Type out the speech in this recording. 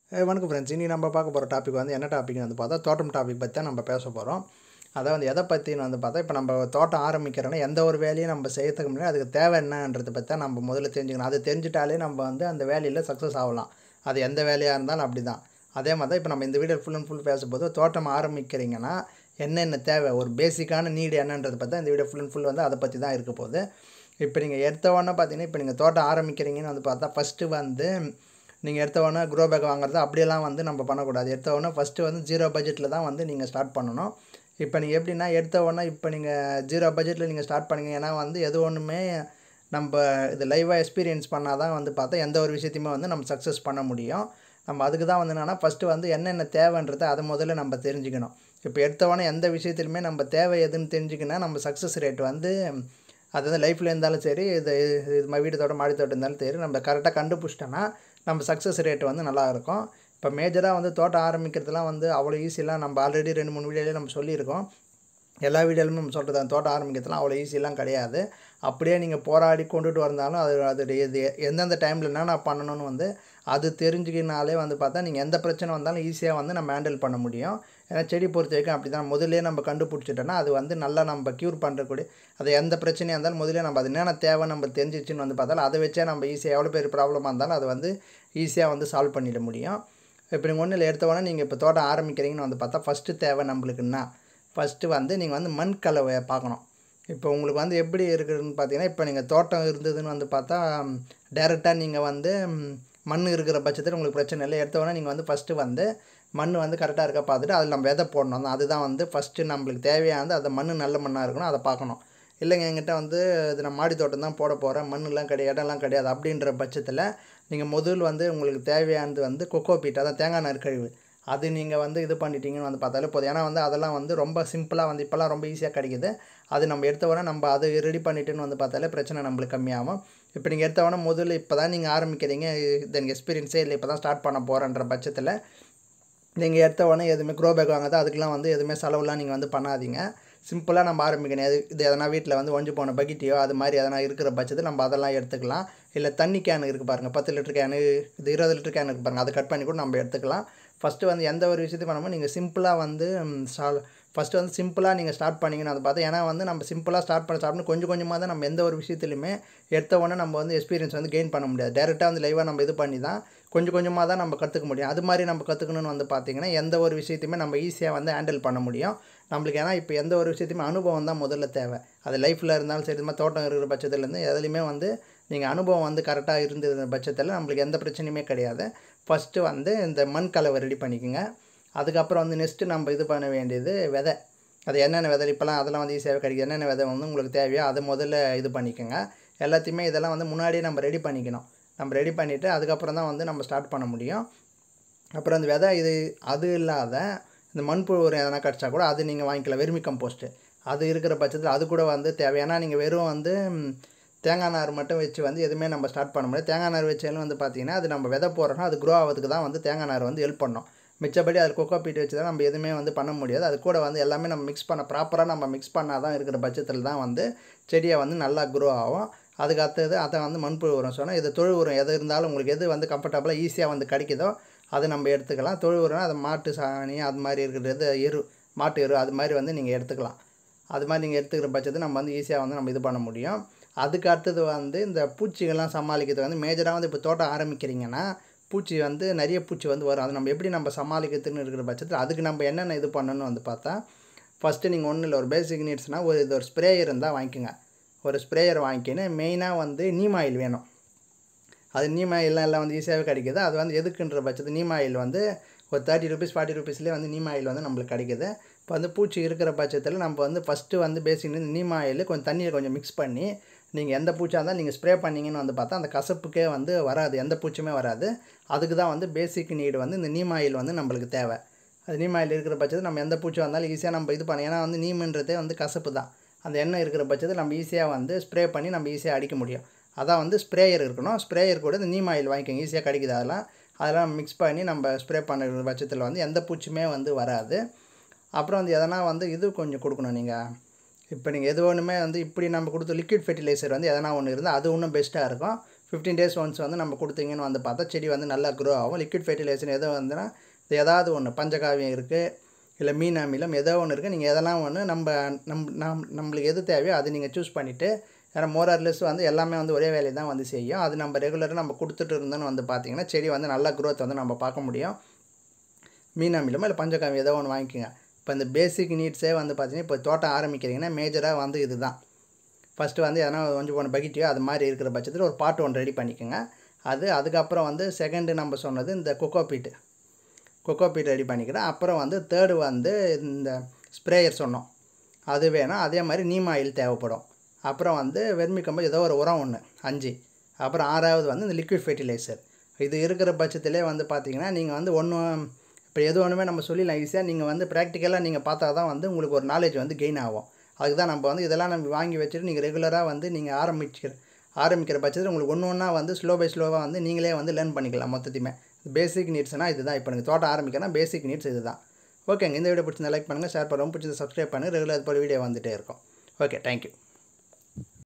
அஹ் வணக்கம் ஃப்ரெண்ட்ஸ் இனி நம்ம பார்க்க போகிற டாபிக் வந்து என்ன டாபிக் வந்து பார்த்தா தோட்டம் டாபிக் பற்றி தான் நம்ம பேச போகிறோம் அதை வந்து எதை பற்றின்னு வந்து பார்த்தா இப்போ நம்ம தோட்டம் ஆரம்பிக்கிறோன்னா எந்த ஒரு வேலையும் நம்ம செய்யறதுக்கு முன்னாடி அதுக்கு தேவை என்னன்றதை பற்றி தான் நம்ம முதல்ல தெரிஞ்சுக்கணும் அது தெரிஞ்சிட்டாலே நம்ம வந்து அந்த வேலையில் சக்ஸஸ் ஆகலாம் அது எந்த வேலையாக இருந்தாலும் அப்படி தான் அதே மாதிரி தான் இப்போ நம்ம இந்த வீடியோ ஃபுல் அண்ட் ஃபுல் பேசும்போது தோட்டம் ஆரம்பிக்கிறீங்கன்னா என்னென்ன தேவை ஒரு பேசிக்கான நீடு என்னன்றதை பற்றி தான் இந்த வீடியோ ஃபுல் அண்ட் ஃபுல் வந்து அதை பற்றி தான் இருக்க போகுது இப்போ நீங்கள் எடுத்த உடனே பார்த்தீங்கன்னா இப்போ நீங்கள் தோட்டம் ஆரம்பிக்கிறீங்கன்னு வந்து பார்த்தா ஃபஸ்ட்டு வந்து நீங்கள் எடுத்த உடனே க்ரோ பேக் வாங்குறது அப்படியெல்லாம் வந்து நம்ம பண்ணக்கூடாது எடுத்த உடனே ஃபஸ்ட்டு வந்து ஜீரோ பட்ஜெட்டில் தான் வந்து நீங்கள் ஸ்டார்ட் பண்ணணும் இப்போ நீங்கள் எப்படின்னா எடுத்த உடனே இப்போ நீங்கள் ஜீரோ பட்ஜெட்டில் நீங்கள் ஸ்டார்ட் பண்ணீங்க ஏன்னா வந்து எது ஒன்றுமே நம்ம இது லைவாக எக்ஸ்பீரியன்ஸ் பண்ணால் தான் வந்து பார்த்தா எந்த ஒரு விஷயத்தையுமே வந்து நம்ம சக்ஸஸ் பண்ண முடியும் நம்ம அதுக்கு தான் வந்து என்னென்னா ஃபஸ்ட்டு வந்து என்னென்ன தேவைன்றதை அதை முதல்ல நம்ம தெரிஞ்சுக்கணும் இப்போ எடுத்தவொடனே எந்த விஷயத்துலையுமே நம்ம தேவை எதுன்னு தெரிஞ்சுக்கினா நம்ம சக்ஸஸ் ரேட் வந்து அது வந்து லைஃப்பில் இருந்தாலும் சரி இது இது இது வீடு தோட்டம் மாடி தோட்டம் இருந்தாலும் சரி நம்ம கரெக்டாக கண்டுபிடிச்சிட்டோன்னா நம்ம சக்ஸஸ் ரேட் வந்து நல்லா இருக்கும் இப்போ மேஜராக வந்து தோட்டம் ஆரம்பிக்கிறதுலாம் வந்து அவ்வளோ ஈஸிலாம் நம்ம ஆல்ரெடி ரெண்டு மூணு வீடியோலேயே நம்ம சொல்லியிருக்கோம் எல்லா வீடியோலுமே நம்ம சொல்கிறது அந்த தோட்டம் ஆரம்பிக்கிறதுலாம் அவ்வளோ ஈஸிலாம் கிடையாது அப்படியே நீங்கள் போராடி கொண்டுட்டு வந்தாலும் அது அது இது எந்தெந்த டைமில் என்னென்ன பண்ணணும்னு வந்து அது தெரிஞ்சுக்கினாலே வந்து பார்த்தா நீங்கள் எந்த பிரச்சனை வந்தாலும் ஈஸியாக வந்து நம்ம ஹேண்டில் பண்ண முடியும் ஏன்னா செடி பொறுத்த வரைக்கும் அப்படி தான் முதல்லே நம்ம கண்டுபிடிச்சிட்டோன்னா அது வந்து நல்லா நம்ம க்யூர் பண்ணுறக்கூடிய அது எந்த பிரச்சனையாக இருந்தாலும் முதல்ல நம்ம அது என்னென்ன தேவை நம்ம தெரிஞ்சிச்சுன்னு வந்து பார்த்தாலும் அதை வச்சே நம்ம ஈஸியாக எவ்வளோ பெரிய ப்ராப்ளமாக இருந்தாலும் அது வந்து ஈஸியாக வந்து சால்வ் பண்ணிட முடியும் இப்போ நீங்கள் ஒன்றில் எடுத்தவொடனே நீங்கள் இப்போ தோட்டம் ஆரம்பிக்கிறீங்கன்னு வந்து பார்த்தா ஃபஸ்ட்டு தேவை நம்மளுக்குன்னா ஃபஸ்ட்டு வந்து நீங்கள் வந்து மண் கலவையை பார்க்கணும் இப்போ உங்களுக்கு வந்து எப்படி இருக்குதுன்னு பார்த்தீங்கன்னா இப்போ நீங்கள் தோட்டம் இருந்ததுன்னு வந்து பார்த்தா டேரெக்டாக நீங்கள் வந்து மண் இருக்கிற பட்சத்தில் உங்களுக்கு பிரச்சனை இல்லை எடுத்தவொடனே நீங்கள் வந்து ஃபஸ்ட்டு வந்து மண் வந்து கரெக்டாக இருக்கா பார்த்துட்டு அதில் நம்ம விதை போடணும் அதுதான் வந்து ஃபஸ்ட்டு நம்மளுக்கு தேவையானது அந்த மண் நல்ல மண்ணாக இருக்கணும் அதை பார்க்கணும் இல்லைங்க என்கிட்ட வந்து இது நான் மாடி தோட்டம் தான் போட போகிறேன் மண்ணெலாம் கிடையாது இடம்லாம் கிடையாது அப்படின்ற பட்சத்தில் நீங்கள் முதல் வந்து உங்களுக்கு தேவையானது வந்து கொக்கோ பீட் அதான் தேங்காய் நார் கழிவு அது நீங்கள் வந்து இது பண்ணிட்டீங்கன்னு வந்து பார்த்தாலே போதும் ஏன்னா வந்து அதெல்லாம் வந்து ரொம்ப சிம்பிளாக வந்து இப்போல்லாம் ரொம்ப ஈஸியாக கிடைக்குது அது நம்ம எடுத்தவொடனே நம்ம அது ரெடி பண்ணிட்டுன்னு வந்து பார்த்தாலே பிரச்சனை நம்மளுக்கு கம்மியாகும் இப்போ நீங்கள் எடுத்தவொடனே முதல்ல இப்போ தான் நீங்கள் ஆரம்பிக்கிறீங்க இது எனக்கு எக்ஸ்பீரியன்ஸே இல்லை இப்போ தான் ஸ்டார்ட் பண்ண போகிறன்ற பட்சத்தில் நீங்கள் எடுத்த உடனே எதுவுமே க்ரோ பேக் வாங்காத அதுக்கெலாம் வந்து எதுவுமே செலவுலாம் நீங்கள் வந்து பண்ணாதீங்க சிம்பிளாக நம்ம ஆரம்பிக்கணும் எது இது எதனா வீட்டில் வந்து ஒஞ்சு போன பக்கெட்டியோ அது மாதிரி எதனா இருக்கிற பட்சத்தில் நம்ம அதெல்லாம் எடுத்துக்கலாம் இல்லை தண்ணி கேனு இருக்குது பாருங்கள் பத்து லிட்டர் கேனு இது இருபது லிட்டர் கேன் இருக்குது பாருங்கள் அதை கட் பண்ணி கூட நம்ம எடுத்துக்கலாம் ஃபஸ்ட்டு வந்து எந்த ஒரு விஷயத்தையும் பண்ணாமல் நீங்கள் சிம்பிளாக வந்து சால் ஃபஸ்ட்டு வந்து சிம்பிளாக நீங்கள் ஸ்டார்ட் பண்ணிங்கன்னு அதை பார்த்து ஏன்னா வந்து நம்ம சிம்பிளாக ஸ்டார்ட் பண்ண ஸ்டார்ட் பண்ணி கொஞ்சம் கொஞ்சமாக தான் நம்ம எந்த ஒரு விஷயத்துலையுமே எடுத்த உடனே நம்ம வந்து எக்ஸ்பீரியன்ஸ் வந்து கெயின் பண்ண முடியாது டேரெக்டாக வந்து லைவாக நம்ம இது பண்ணி தான் கொஞ்சம் கொஞ்சமாக தான் நம்ம கற்றுக்க முடியும் அது மாதிரி நம்ம கற்றுக்கணும்னு வந்து பார்த்திங்கன்னா எந்த ஒரு விஷயத்தையுமே நம்ம ஈஸியாக வந்து ஹேண்டில் பண்ண முடியும் நம்மளுக்கு ஏன்னா இப்போ எந்த ஒரு விஷயத்தையுமே அனுபவம் தான் முதல்ல தேவை அது லைஃப்பில் இருந்தாலும் சரி இது மாதிரி தோட்டம் இருக்கிற பட்சத்துலேருந்து எதுலேயுமே வந்து நீங்கள் அனுபவம் வந்து கரெக்டாக இருந்தது பட்சத்தில் நம்மளுக்கு எந்த பிரச்சனையுமே கிடையாது ஃபஸ்ட்டு வந்து இந்த மண் கலவை ரெடி பண்ணிக்கோங்க அதுக்கப்புறம் வந்து நெக்ஸ்ட்டு நம்ம இது பண்ண வேண்டியது விதை அது என்னென்ன விதை இப்போலாம் அதெல்லாம் வந்து ஈஸியாக கிடைக்குது என்னென்ன விதை வந்து உங்களுக்கு தேவையோ அதை முதல்ல இது பண்ணிக்கோங்க எல்லாத்தையுமே இதெல்லாம் வந்து முன்னாடியே நம்ம ரெடி பண்ணிக்கணும் நம்ம ரெடி பண்ணிவிட்டு அதுக்கப்புறம் தான் வந்து நம்ம ஸ்டார்ட் பண்ண முடியும் அப்புறம் அந்த விதை இது அது இல்லாத இந்த மண்புழு உரம் எதனா கிடச்சா கூட அது நீங்கள் வாங்கிக்கலாம் வெறுமி கம்போஸ்ட்டு அது இருக்கிற பட்சத்தில் அது கூட வந்து தேவையானா நீங்கள் வெறும் வந்து தேங்காய் நார் மட்டும் வச்சு வந்து எதுவுமே நம்ம ஸ்டார்ட் பண்ண முடியாது தேங்காய் நார் வச்சாலும் வந்து பார்த்திங்கன்னா அது நம்ம விதை போடுறோன்னா அது க்ரோ ஆகிறதுக்கு தான் வந்து தேங்காய் நார் வந்து ஹெல்ப் பண்ணோம் மிச்சப்படி அது கொக்கோ பீட் வச்சு தான் நம்ம எதுவுமே வந்து பண்ண முடியாது அது கூட வந்து எல்லாமே நம்ம மிக்ஸ் பண்ண ப்ராப்பராக நம்ம மிக்ஸ் பண்ணால் தான் இருக்கிற பட்சத்தில் தான் வந்து செடியை வந்து நல்லா க்ரோ ஆகும் அதுக்கு அடுத்தது அதை வந்து மண்புழு உரம் சொன்னால் இது தொழு உரம் எது இருந்தாலும் உங்களுக்கு எது வந்து கம்ஃபர்டபுளாக ஈஸியாக வந்து கிடைக்குதோ அதை நம்ம எடுத்துக்கலாம் தொழு உரம் அது மாட்டு சாணி அது மாதிரி இருக்கிறது எரு மாட்டு எரு அது மாதிரி வந்து நீங்கள் எடுத்துக்கலாம் அது மாதிரி நீங்கள் எடுத்துக்கிற பட்சத்தை நம்ம வந்து ஈஸியாக வந்து நம்ம இது பண்ண முடியும் அதுக்கு அடுத்தது வந்து இந்த பூச்சிகள்லாம் சமாளிக்கிறது வந்து மேஜராக வந்து இப்போ தோட்டம் ஆரம்பிக்கிறீங்கன்னா பூச்சி வந்து நிறைய பூச்சி வந்து வரும் அது நம்ம எப்படி நம்ம சமாளிக்கிறதுன்னு இருக்கிற பட்சத்தில் அதுக்கு நம்ம என்னென்ன இது பண்ணணும்னு வந்து பார்த்தா ஃபஸ்ட்டு நீங்கள் ஒன்றும் இல்லை ஒரு பேசிக் நீட்ஸ்னால் ஒரு இது ஒரு ஸ்ப்ரேயர் இருந்தால் வாங்கிக்கோங்க ஒரு ஸ்ப்ரேயர் வாங்கிக்கின்னு மெயினாக வந்து நீம் ஆயில் வேணும் அது நீம் ஆயில்லாம் எல்லாம் வந்து ஈஸியாகவே கிடைக்கிது அது வந்து எதுக்குன்ற பட்சத்து நீம் ஆயில் வந்து ஒரு தேர்ட்டி ருபீஸ் ஃபார்ட்டி ருபீஸ்லேயே வந்து நீம் ஆயில் வந்து நம்மளுக்கு கிடைக்குது இப்போ வந்து பூச்சி இருக்கிற பட்சத்தில் நம்ம வந்து ஃபஸ்ட்டு வந்து பேசிக் நீம் ஆயில் கொஞ்சம் தண்ணியை கொஞ்சம் மிக்ஸ் பண்ணி நீங்கள் எந்த பூச்சாக இருந்தாலும் நீங்கள் ஸ்ப்ரே பண்ணிங்கன்னு வந்து பார்த்தா அந்த கசப்புக்கே வந்து வராது எந்த பூச்சுமே வராது அதுக்கு தான் வந்து பேசிக் நீடு வந்து இந்த நீம் ஆயில் வந்து நம்மளுக்கு தேவை அது நீம் ஆயில் இருக்கிற பட்சத்தில் நம்ம எந்த பூச்சி வந்தாலும் ஈஸியாக நம்ம இது பண்ண ஏன்னா வந்து நீம்ன்றதே வந்து கசப்பு தான் அந்த எண்ணெய் இருக்கிற பட்சத்தில் நம்ம ஈஸியாக வந்து ஸ்ப்ரே பண்ணி நம்ம ஈஸியாக அடிக்க முடியும் அதான் வந்து ஸ்ப்ரேயர் இருக்கணும் ஸ்ப்ரேயர் கூட இந்த நீம் ஆயில் வாங்கிக்கோங்க ஈஸியாக கிடைக்குது அதெல்லாம் அதெல்லாம் மிக்ஸ் பண்ணி நம்ம ஸ்ப்ரே பண்ணுற பட்சத்தில் வந்து எந்த பூச்சியுமே வந்து வராது அப்புறம் வந்து எதனா வந்து இது கொஞ்சம் கொடுக்கணும் நீங்கள் இப்போ நீங்கள் எது ஒன்றுமே வந்து இப்படி நம்ம கொடுத்த லிக்விட் ஃபெர்டிலைசர் வந்து எதனா ஒன்று இருந்தால் அது இன்னும் பெஸ்ட்டாக இருக்கும் ஃபிஃப்டீன் டேஸ் ஒன்ஸ் வந்து நம்ம கொடுத்தீங்கன்னு வந்து பார்த்தா செடி வந்து நல்லா க்ரோ ஆகும் லிக்விட் ஃபெர்டிலைசர் எதோ வந்துன்னா இது ஏதாவது ஒன்று பஞ்சகாவியம் இருக்குது இல்லை மீன் அமிலம் ஏதோ ஒன்று இருக்குது நீங்கள் எதெல்லாம் ஒன்று நம்ம நம் நம் நம்மளுக்கு எது தேவையோ அது நீங்கள் சூஸ் பண்ணிவிட்டு ஏன்னா மோரர்லெஸ் வந்து எல்லாமே வந்து ஒரே வேலையை தான் வந்து செய்யும் அது நம்ம ரெகுலராக நம்ம கொடுத்துட்டு இருந்தோன்னு வந்து பார்த்திங்கன்னா செடி வந்து நல்லா க்ரோத் வந்து நம்ம பார்க்க முடியும் மீன் அமிலமோ இல்லை பஞ்சகாவியம் ஏதோ ஒன்று வாங்கிக்கோங்க இப்போ இந்த பேசிக் நீட்ஸே வந்து பார்த்தீங்கன்னா இப்போ தோட்டம் ஆரம்பிக்கிறீங்கன்னா மேஜராக வந்து இதுதான் ஃபஸ்ட்டு வந்து எதனா கொஞ்சம் ஒன்று பக்கெட்டியோ அது மாதிரி இருக்கிற பட்சத்தில் ஒரு பாட்டு ஒன்று ரெடி பண்ணிக்கோங்க அது அதுக்கப்புறம் வந்து செகண்டு நம்ம சொன்னது இந்த coco peat coco peat ready பண்ணிக்கிறேன் அப்புறம் வந்து தேர்டு வந்து இந்த ஸ்ப்ரேயர் சொன்னோம் அது வேணும் அதே மாதிரி நீம் ஆயில் தேவைப்படும் அப்புறம் வந்து வெர்மி கம்பு ஏதோ ஒரு உரம் ஒன்று அஞ்சு அப்புறம் ஆறாவது வந்து இந்த லிக்விட் ஃபெர்டிலைசர் இது இருக்கிற பட்சத்திலே வந்து பார்த்தீங்கன்னா நீங்கள் வந்து ஒன்று இப்போ எது ஒன்றுமே நம்ம சொல்லிடலாம் ஈஸியாக நீங்கள் வந்து ப்ராக்டிக்கலாக நீங்கள் பார்த்தா தான் வந்து உங்களுக்கு ஒரு நாலேஜ் வந்து கெயின் ஆகும் அதுக்கு தான் நம்ம வந்து இதெல்லாம் நம்ம வாங்கி வச்சுட்டு நீங்கள் ரெகுலராக வந்து நீங்கள் ஆரம்பிக்கிற ஆரம்பிக்கிற பட்சத்தில் உங்களுக்கு ஒன்று ஒன்றா வந்து ஸ்லோ பை ஸ்லோவாக வந்து நீங்களே வந்து லேர்ன் பண்ணிக்கலாம் மொத்தத்தையுமே பேசிக் நீட்ஸ்னால் இதுதான் இப்போ எனக்கு தோட்டம் ஆரம்பிக்கிறேன்னா பேசிக் நீட்ஸ் இதுதான் ஓகேங்க இந்த வீடியோ பிடிச்சிருந்தா லைக் பண்ணுங்கள் ஷேர் பண்ணுங்கள் பிடிச்சது சப்ஸ்கிரைப் பண்ணுங்கள் ரெகுலர் போல் வீடியோ வந்துகிட்டே இருக்கும் ஓகே தேங்க்யூ